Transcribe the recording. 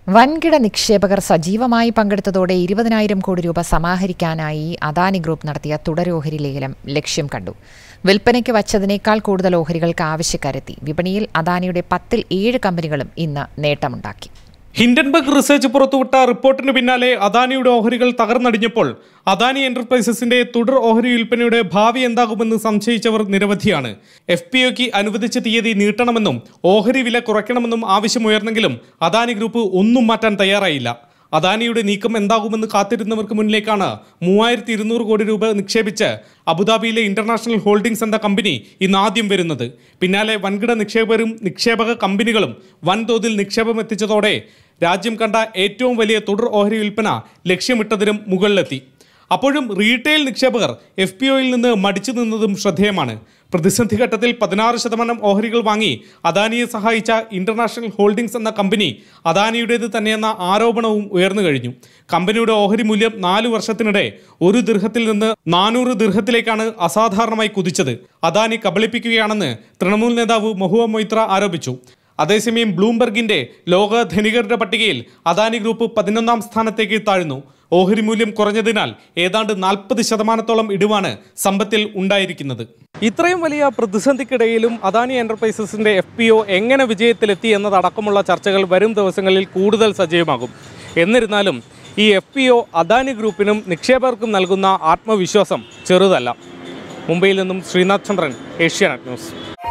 വൻകിട നിക്ഷേപകർ സജീവമായി പങ്കെടുത്തതോടെ ഇരുപതിനായിരം കോടി രൂപ സമാഹരിക്കാനായി അദാനി ഗ്രൂപ്പ് നടത്തിയ തുടരോഹരി ലേലം ലക്ഷ്യം കണ്ടു വിൽപ്പനയ്ക്ക് വച്ചതിനേക്കാൾ കൂടുതൽ ഓഹരികൾക്ക് ആവശ്യക്കാരെത്തി വിപണിയിൽ അദാനിയുടെ പത്തിൽ ഏഴ് കമ്പനികളും ഇന്ന് നേട്ടമുണ്ടാക്കി ഹിൻഡൻബർഗ് റിസർച്ച് പുറത്തുവിട്ട റിപ്പോർട്ടിന് പിന്നാലെ അദാനിയുടെ ഓഹരികൾ തകർന്നടിഞ്ഞപ്പോൾ അദാനി എന്റർപ്രൈസസിന്റെ തുടർ ഓഹരി വിൽപ്പനയുടെ ഭാവി എന്താകുമെന്ന് സംശയിച്ചവർ നിരവധിയാണ് എഫ് പി ഒക്ക് അനുവദിച്ച തീയതി നീട്ടണമെന്നും ഓഹരി വില കുറയ്ക്കണമെന്നും ആവശ്യമുയർന്നെങ്കിലും അദാനി ഗ്രൂപ്പ് ഒന്നും മാറ്റാൻ തയ്യാറായില്ല അദാനിയുടെ നീക്കം എന്താകുമെന്ന് കാത്തിരുന്നവർക്ക് മുന്നിലേക്കാണ് മൂവായിരത്തി ഇരുന്നൂറ് കോടി രൂപ നിക്ഷേപിച്ച് അബുദാബിയിലെ ഇന്റർനാഷണൽ ഹോൾഡിംഗ്സ് എന്ന കമ്പനി ഇന്ന് ആദ്യം വരുന്നത് പിന്നാലെ വൻകിട നിക്ഷേപകരും നിക്ഷേപക കമ്പനികളും വൻതോതിൽ നിക്ഷേപം എത്തിച്ചതോടെ രാജ്യം കണ്ട ഏറ്റവും വലിയ തുടർ ഓഹരി വിൽപ്പന ലക്ഷ്യമിട്ടതിനും മുകളിലെത്തി അപ്പോഴും റീറ്റെയിൽ നിക്ഷേപകർ എഫ് പി ഒയിൽ നിന്ന് മടിച്ചു നിന്നതും ശ്രദ്ധേയമാണ് പ്രതിസന്ധി ഘട്ടത്തിൽ പതിനാറ് ശതമാനം ഓഹരികൾ വാങ്ങി അദാനിയെ സഹായിച്ച ഇന്റർനാഷണൽ ഹോൾഡിംഗ്സ് എന്ന കമ്പനി അദാനിയുടേത് തന്നെയെന്ന ആരോപണവും ഉയർന്നു കഴിഞ്ഞു കമ്പനിയുടെ ഓഹരി മൂല്യം നാലു വർഷത്തിനിടെ ഒരു ദീർഘത്തിൽ നിന്ന് നാനൂറ് ദീർഘത്തിലേക്കാണ് അസാധാരണമായി കുതിച്ചത് അദാനി കബളിപ്പിക്കുകയാണെന്ന് തൃണമൂൽ നേതാവ് മഹുവ മൊയ്ത്ര ആരോപിച്ചു അതേസമയം ബ്ലൂംബർഗിന്റെ ലോക ധനികരുടെ പട്ടികയിൽ അദാനി ഗ്രൂപ്പ് പതിനൊന്നാം സ്ഥാനത്തേക്ക് താഴ്ന്നു ഓഹരി മൂല്യം കുറഞ്ഞതിനാൽ ഏതാണ്ട് നാൽപ്പത് ശതമാനത്തോളം ഇടിവാണ് സമ്പത്തിൽ ഉണ്ടായിരിക്കുന്നത് ഇത്രയും വലിയ പ്രതിസന്ധിക്കിടയിലും അദാനി എന്റർപ്രൈസസിന്റെ എഫ് പി ഒ എങ്ങനെ വിജയത്തിലെത്തി എന്നതടക്കമുള്ള ചർച്ചകൾ വരും ദിവസങ്ങളിൽ കൂടുതൽ സജീവമാകും എന്നിരുന്നാലും ഈ എഫ് പി ഒ അദാനി ഗ്രൂപ്പിനും നിക്ഷേപകർക്കും നൽകുന്ന ആത്മവിശ്വാസം ചെറുതല്ല മുംബൈയിൽ നിന്നും ശ്രീനാഥ് ചന്ദ്രൻ ഏഷ്യാനെറ്റ് ന്യൂസ്